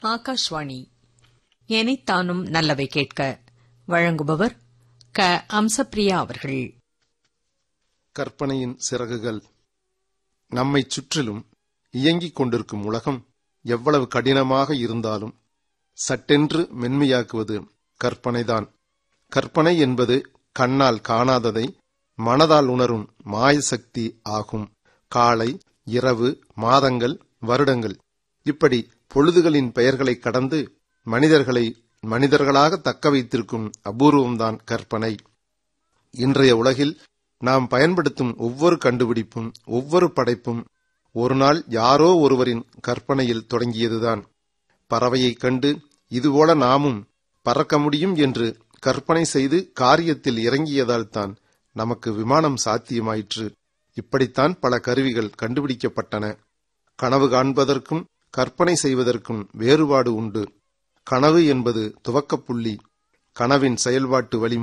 ஆகாஷ்வாணி எனைத்தானும் நல்லவை கேட்க வழங்குபவர் க அம்சப்பிரியா அவர்கள் கற்பனையின் சிறகுகள் நம்மைச் சுற்றிலும் இயங்கிக் கொண்டிருக்கும் உலகம் எவ்வளவு கடினமாக இருந்தாலும் சட்டென்று மென்மையாக்குவது கற்பனைதான் கற்பனை என்பது கண்ணால் காணாததை மனதால் உணரும் மாயசக்தி ஆகும் காலை இரவு மாதங்கள் வருடங்கள் இப்படி பொழுதுகளின் பெயர்களை கடந்து மனிதர்களை மனிதர்களாக தக்க வைத்திருக்கும் அபூர்வம்தான் கற்பனை இன்றைய உலகில் நாம் பயன்படுத்தும் ஒவ்வொரு கண்டுபிடிப்பும் ஒவ்வொரு படைப்பும் ஒரு நாள் யாரோ ஒருவரின் கற்பனையில் தொடங்கியதுதான் பறவையைக் கண்டு இதுபோல நாமும் பறக்க முடியும் என்று கற்பனை செய்து காரியத்தில் இறங்கியதால் தான் நமக்கு விமானம் சாத்தியமாயிற்று இப்படித்தான் பல கருவிகள் கண்டுபிடிக்கப்பட்டன கனவு காண்பதற்கும் கற்பனை செய்வதற்கும் வேறுபாடு உண்டு கனவு என்பது துவக்கப்புள்ளி கனவின் செயல்பாட்டு வழி